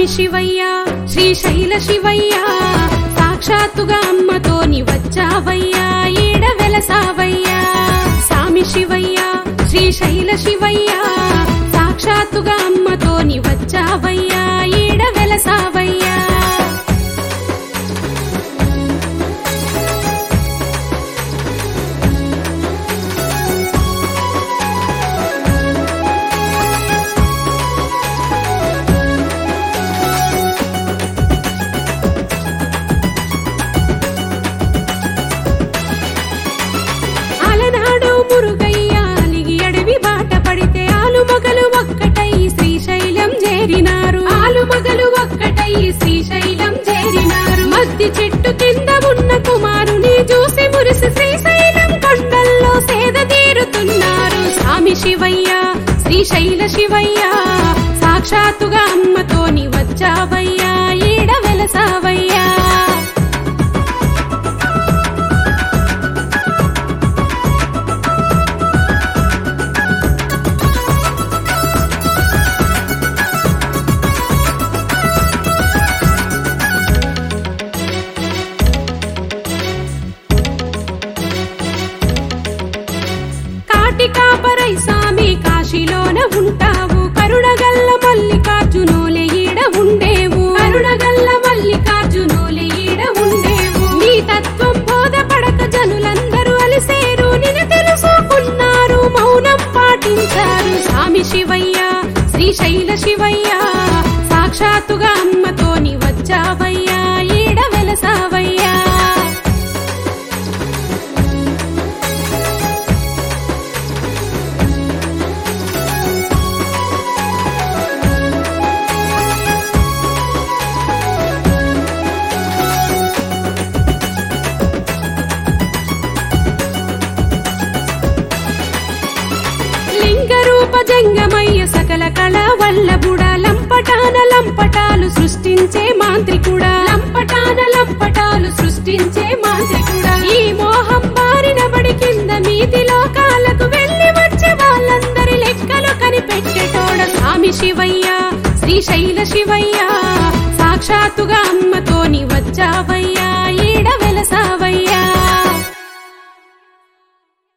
స్వామి శివయ్య శ్రీశైల శివయ్య సాక్షాత్తుగా అమ్మతోని వచ్చావయ్యా ఈడ వెలసావయ్యా స్వామి శివయ్య శ్రీశైల శివయ్య సాక్షాత్తుగా అమ్మతోని వచ్చావయ్యా ఈడ వెలసావయ్యా అలనాడు మురుగయ్య అలిగి అడవి బాట పడితే ఆలుమగలు ఒక్కటై శ్రీశైలం చేరినారు ఆలుమగలు ఒక్కటై శ్రీశైలం చేరినారు మద్ది చెట్టు కింద ఉన్న కుమారుని చూసి మురిసి శ్రీశైలం కొండల్లో సేద తీరుతున్నారు స్వామి శివయ్య శ్రీశైల శివయ్య సాక్షాత్తుగా అమ్మతోని వచ్చావయ్యా ఈడ వెలసావయ్యా కాటి కాపరై సామి కాశీలోన ఉంటావు కరుణగల్ల మల్లికార్జునోలే ఈడ ఉండేవు కరుణగల్ల మల్లికార్జునోలే ఈడ ఉండేవు నీ తత్వం బోధపడక జనులందరూ అలిసేరు నిన్ను తెలుసుకున్నారు మౌనం పాటించారు స్వామి శివయ్య శ్రీశైల శివయ్య సాక్షాత్తుగా అమ్మతోని వచ్చావయ్యా ఈడ వెలసావయ్యా లింగరూప జంగమయ్య సకల కళ వల్లభుడ లంపటాన లంపటాలు సృష్టించే మాంత్రికుడా లంపటాన లంపటాలు సృష్టించే మాంత్రికుడా ఈ మోహం బారిన బడి కింద మీది లోకాలకు వెళ్ళి వచ్చే వాళ్ళందరి లెక్కలు కనిపెట్టేటోడ స్వామి శివయ్య శ్రీశైల శివయ్య సాక్షాత్తుగా అమ్మతోని వచ్చావయ్య